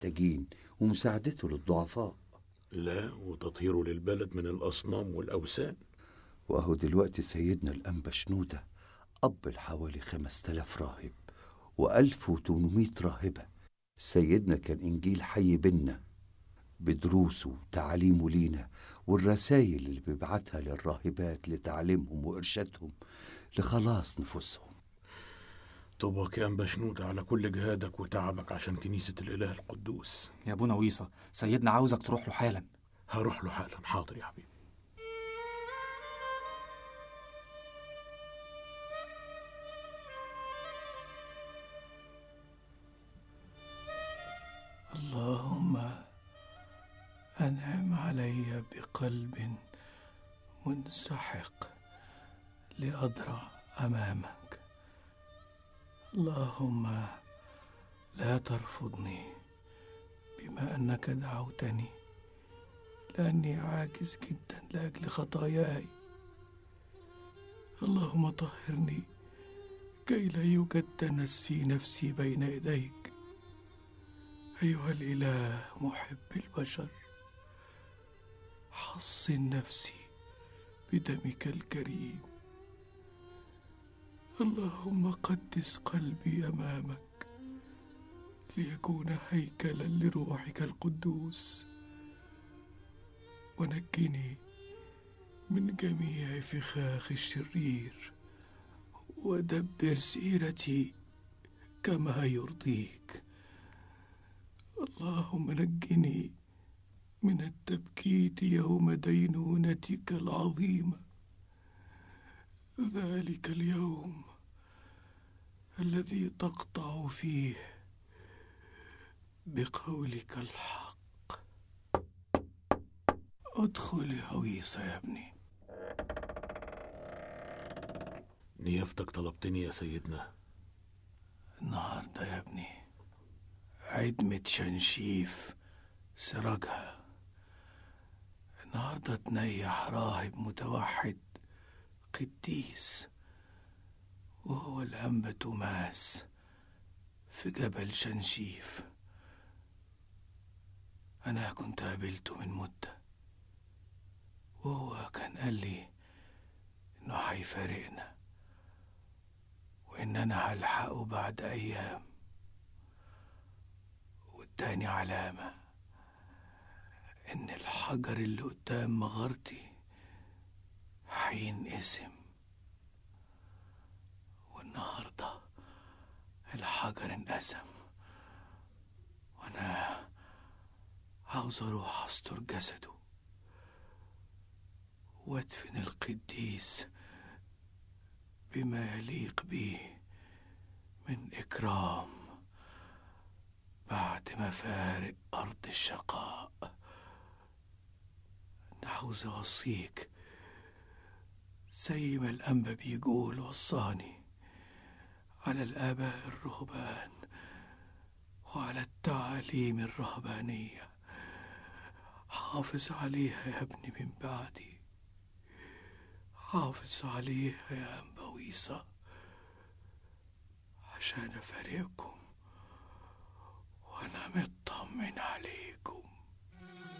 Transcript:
المحتاجين ومساعدته للضعفاء لا وتطهيره للبلد من الأصنام والأوثان وأهو دلوقتي سيدنا الأنبا شنودة أب لحوالي خمس تلاف راهب وألف وتمنمية راهبة سيدنا كان إنجيل حي بينا بدروسه وتعاليمه لينا والرسائل اللي بيبعتها للراهبات لتعليمهم وإرشادهم لخلاص نفوسهم طوبك يا أنبا شنودة على كل جهادك وتعبك عشان كنيسة الإله القدوس يا ابونا ويصة سيدنا عاوزك تروح له حالا هروح له حالا حاضر يا حبيبي اللهم أنعم علي بقلب منسحق لأضرع أمامك اللهم لا ترفضني بما أنك دعوتني لأني عاجز جدا لأجل خطاياي اللهم طهرني كي لا يوجد دنس في نفسي بين يديك أيها الإله محب البشر حصن نفسي بدمك الكريم اللهم قدس قلبي امامك ليكون هيكلا لروحك القدوس ونجني من جميع فخاخ الشرير ودبر سيرتي كما يرضيك اللهم نجني من التبكيت يوم دينونتك العظيمه ذلك اليوم الذي تقطع فيه بقولك الحق ادخل يا ويصة يا ابني نيافتك طلبتني يا سيدنا النهاردة يا ابني عدمة شنشيف سراجها النهاردة تنيح راهب متوحد قديس وهو الأنبا توماس في جبل شنشيف أنا كنت قابلته من مدة وهو كان قال لي إنه هيفارقنا وإن أنا هلحقه بعد أيام واداني علامة إن الحجر اللي قدام مغارتي هينقسم والنهارده الحجر انقسم وانا عاوز اروح استر جسده وادفن القديس بما يليق به من اكرام بعد ما فارق ارض الشقاء أنا عاوز اوصيك زي ما الأنبا بيقول وصاني على الآباء الرهبان وعلى التعاليم الرهبانية حافظ عليها يا ابني من بعدي حافظ عليها يا أنبا ويصة عشان أفارقكم وأنا مطمن عليكم